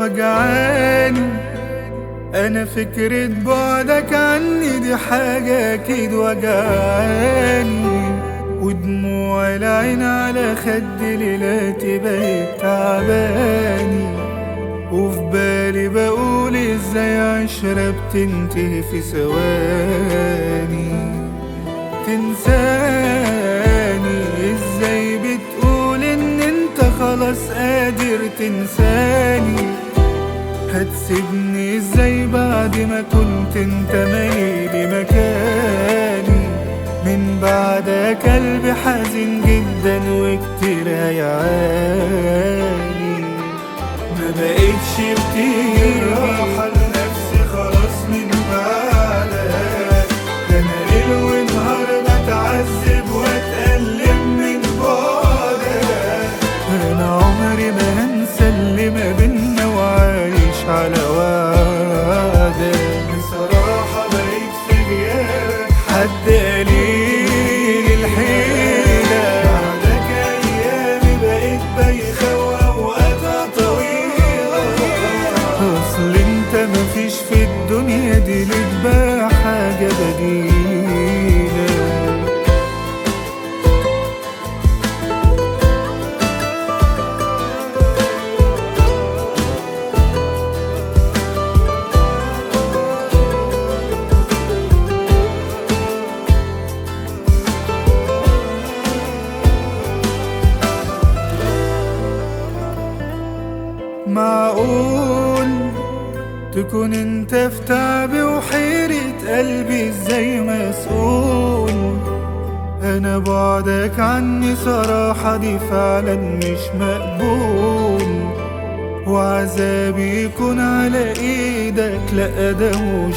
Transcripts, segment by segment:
وجعاني انا فكرة بعدك عني دي حاجة اكيد وجعاني ودموع العين على خد ليلاتي بقت تعباني وفي بالي بقول ازاي عشرة بتنتهي في ثواني تنساني ازاي بتقول ان انت خلاص قادر تنساني هتسيبني ازاي بعد ما كنت انت مالي مكاني من بعدك قلبي حزين جدا وكتير هيعاني ما بقتش بتيجي راحة لنفسي خلاص من بعدك ده انا ليل ونهار بتعذب واتألم من بعدك انا عمري ما هنسى اللي ما بينا وعايش على وعدك بصراحة بقيت في غيابك حد قليل الحيلة بعدك أيامي بقيت بايخة وأوقاتها طويلة أصل أنت مفيش في الدنيا دي ليك بقى حاجة بديلة معقول تكون انت في تعبي وحيرة قلبي ازاي مسؤول انا بعدك عني صراحة دي فعلا مش مقبول وعذابي يكون على ايدك لا ده مش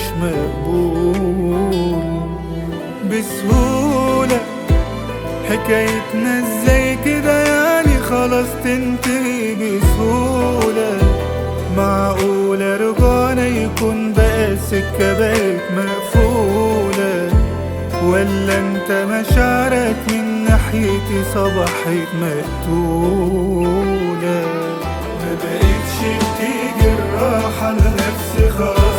مقبول بسهولة حكايتنا ازاي كده يعني خلاص تنتهي بسهولة معقولة رجعنا يكون بقى السكة بقت مقفولة ولا انت مشاعرك من ناحيتي صبحت مقتولة ما بقتش بتيجي الراحة لنفسي خالص